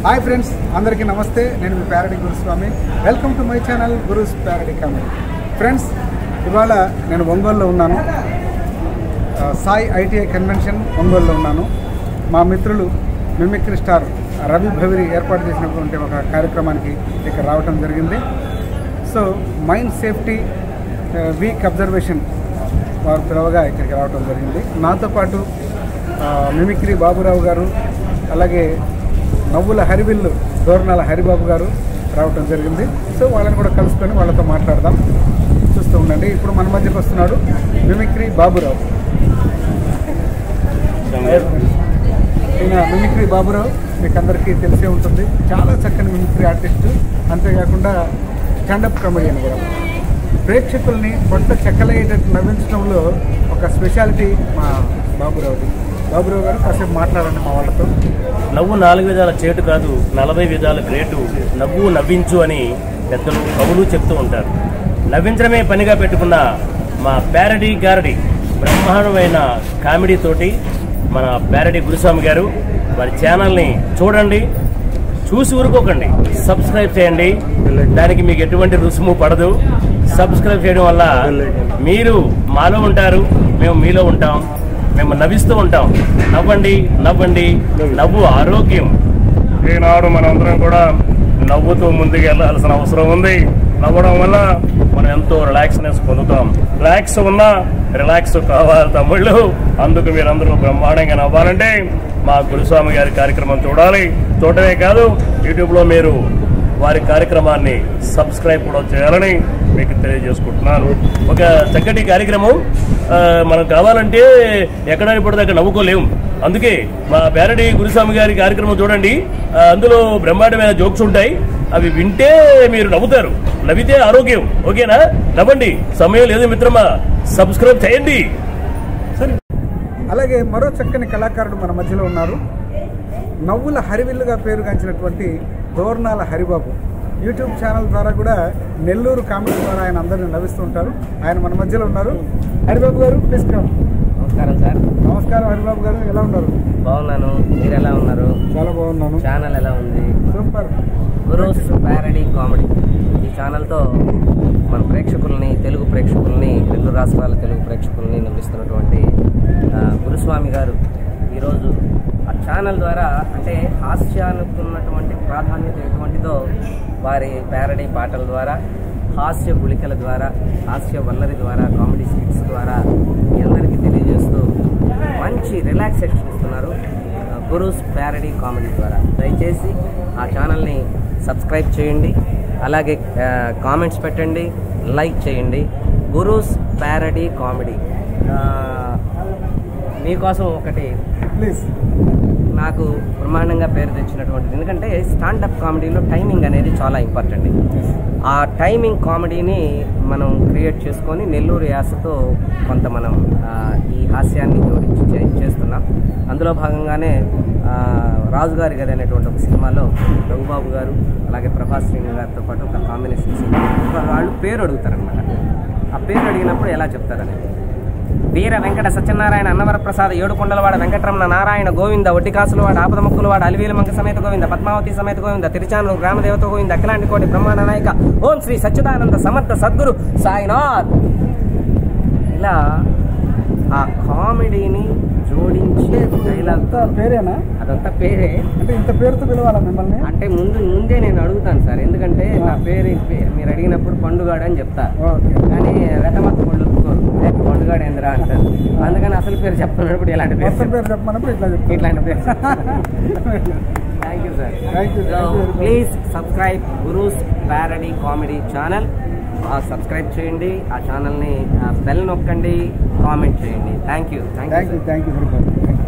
hi friends అందరికీ నమస్తే నేను మీ parody Guruswamy welcome to my channel Gurus parody comedy friends ఇవాళ నేను ఒంగోలులో ఉన్నాను ఆ, సాయి ఐటీఐ కన్వెన్షన్ ఒంగోలులో ఉన్నాను మా మిత్రులు మిమిక్రీ స్టార్ రవి భవిరి ఏర్పాటు చేసినటువంటి ఒక కార్యక్రమానికి ఇక్కడ రావటం జరిగింది so mind safety week observation వారు పిలవగా ఇక్కడికి రావటం జరిగింది నాతో పాటు ఆ, మిమిక్రీ బాబురావు గారు అలాగే నవ్వుల హరివిల్లు దోరణాల హరిబాబు గారు రావటం జరిగింది సో వాళ్ళని కూడా కలుసుకొని వాళ్ళతో మాట్లాడదాం చూస్తూ ఉండండి ఇప్పుడు మన మధ్యకి వస్తున్నాడు మిమిక్రీ బాబురావు ఈయన మిమిక్రీ బాబురావు మీకు అందరికీ తెలిసే ఉంటుంది చాలా చక్కని మిమిక్రీ ఆర్టిస్ట్ అంతేకాకుండా స్టాండప్ కామెడియన్ కూడా ప్రేక్షకుల్ని పొట్ట చెక్కలయ్యేటట్టు నవ్వించడంలో ఒక స్పెషాలిటీ మా బాబురావుది బాబురావు గారు కాసేపు మాట్లాడండి మా వాళ్ళతో నవ్వు నాలుగు విధాల చేటు కాదు నలభై విధాల గ్రేటు నవ్వు నవ్వించు అని పెద్దలు కవులు చెప్తూ ఉంటారు నవ్వించడమే పనిగా పెట్టుకున్న మా ప్యారడీ గారడి బ్రహ్మాండమైన కామెడీ తోటి మన ప్యారడీ గురుస్వామి గారు వారి ఛానల్ని చూడండి చూసి ఊరుకోకండి సబ్స్క్రైబ్ చేయండి దానికి మీకు ఎటువంటి రుసుము పడదు సబ్స్క్రైబ్ చేయడం వల్ల మీరు మాలో ఉంటారు మేము మీలో ఉంటాం మేము నవ్విస్తూ ఉంటాం నవ్వండి నవ్వండి నవ్వు ఆరోగ్యం ఈనాడు మనందరం కూడా నవ్వుతూ ముందుకు వెళ్ళాల్సిన అవసరం ఉంది నవ్వడం వల్ల మనం ఎంతో రిలాక్స్నెస్ పొందుతాం రిలాక్స్ ఉన్నా రిలాక్స్ కావాలి తమ్ముళ్ళు అందుకు మీరందరూ బ్రహ్మాండంగా నవ్వాలంటే మా గురుస్వామి గారి కార్యక్రమం చూడాలి చూడటమే కాదు యూట్యూబ్లో మీరు వారి కార్యక్రమాన్ని సబ్స్క్రైబ్ కూడా చేయాలని మీకు తెలియజేసుకుంటున్నాను ఒక చక్కటి కార్యక్రమం ఆ, మనం కావాలంటే ఎక్కడ ఇప్పుడు దగ్గర నవ్వుకోలేము అందుకే మా పేరడి గురుస్వామి గారి కార్యక్రమం చూడండి ఆ, అందులో బ్రహ్మాండమైన జోక్స్ ఉంటాయి అవి వింటే మీరు నవ్వుతారు నవ్వితే ఆరోగ్యం ఓకేనా నవ్వండి సమయం లేదు మిత్రమా సబ్స్క్రైబ్ చేయండి సరే అలాగే మరో చక్కని కళాకారుడు మన మధ్యలో ఉన్నారు నవ్వుల హరివిల్లుగా పేరుగాంచినటువంటి దోర్నాల హరిబాబు యూట్యూబ్ ఛానల్ ద్వారా కూడా నెల్లూరు కామెడీ ద్వారా ఆయన అందరిని నవ్విస్తూ ఉంటారు ఆయన మన మధ్యలో ఉన్నారు హరిబాబు గారు ప్లీజ్ కమ్ నమస్కారం సార్ నమస్కారం హరిబాబు గారు ఎలా ఉన్నారు బాగున్నాను మీరు ఎలా ఉన్నారు చాలా బాగున్నాను ఛానల్ ఎలా ఉంది సూపర్ గురూస్ ప్యారడీ కామెడీ ఈ ఛానల్తో మన ప్రేక్షకుల్ని తెలుగు ప్రేక్షకుల్ని రెండు రాష్ట్రాల తెలుగు ప్రేక్షకుల్ని నవ్విస్తున్నటువంటి ఆ, గురుస్వామి గారు ఈరోజు ఆ ఛానల్ ద్వారా అంటే హాస్యానికి ఉన్నటువంటి ప్రాధాన్యత ఎటువంటిదో వారి ప్యారడీ పాటల ద్వారా హాస్య గుళికల ద్వారా హాస్య వల్లరి ద్వారా కామెడీ స్కిట్స్ ద్వారా మీ అందరికీ తెలియజేస్తూ మంచి రిలాక్సేషన్ ఇస్తున్నారు గురూస్ ప్యారడీ కామెడీ ద్వారా దయచేసి ఆ ఛానల్ని సబ్స్క్రైబ్ చేయండి అలాగే ఆ, కామెంట్స్ పెట్టండి లైక్ చేయండి గురూస్ ప్యారడీ కామెడీ ఆ, మీకోసం ఒకటి ప్లీజ్ నాకు బ్రహ్మాండంగా పేరు తెచ్చినటువంటిది ఎందుకంటే స్టాండప్ కామెడీలో టైమింగ్ అనేది చాలా ఇంపార్టెంట్ ఆ టైమింగ్ కామెడీని మనం క్రియేట్ చేసుకొని నెల్లూరు యాసతో కొంత మనం ఆ, ఈ హాస్యాన్ని జోడించి చే- చేస్తున్నాం అందులో భాగంగానే ఆ, రాజుగారి గది అనేటువంటి ఒక సినిమాలో రఘుబాబు గారు అలాగే ప్రభాస్ శ్రీని గారితో పాటు ఒక కాంబినేషన్ సినిమా వాళ్ళు పేరు అడుగుతారనమాట ఆ పేరు అడిగినప్పుడు ఎలా చెప్తారనేది వీర వెంకట సత్యనారాయణ అన్నవర ప్రసాద్ ఏడుకొండలవాడ వెంకటరమణ నారాయణ గోవింద ఒడ్డికాసులవాడ ఆపద ముక్కులవాడ అలివీల మంక సమేత గోవింద పద్మావతి సమేత గోవింద తిరుచానూరు గ్రామదేవత గోవింద అఖిలాంటి కోటి బ్రహ్మాండ నాయక ఓం శ్రీ సచ్చిదానంద సమర్థ సద్గురు సాయినాథ్ ఇలా ఆ కామెడీని జోడించి డైలాగ్ అంతా పేరేనా అదంతా పేరే అంటే ఇంత పేరుతో పిలవాలా మిమ్మల్ని అంటే ముందు ముందే నేను అడుగుతాను సార్ ఎందుకంటే నా పేరు పే- మీరు అడిగినప్పుడు పండుగాడు అని చెప్తా ఓకే కానీ రెటమత్త పళ్ళు ఒప్పుకోరు ఏ పండుగాడు ఏందిరా అంటారు అందుకని అసలు పేరు చెప్తున్నప్పుడు ఇలాంటి పేరు మొత్తం పేరు చెప్పమన్నప్పుడు ఇట్లా చెప్తాను ఇట్లాంటి పేరు thank you sir thank you thank you please subscribe Gurus parody comedy channel subscribe చేయండి ఆ ఛానల్ని బెల్ నొక్కండి కామెంట్ చేయండి thank you thank thank you you thank you very much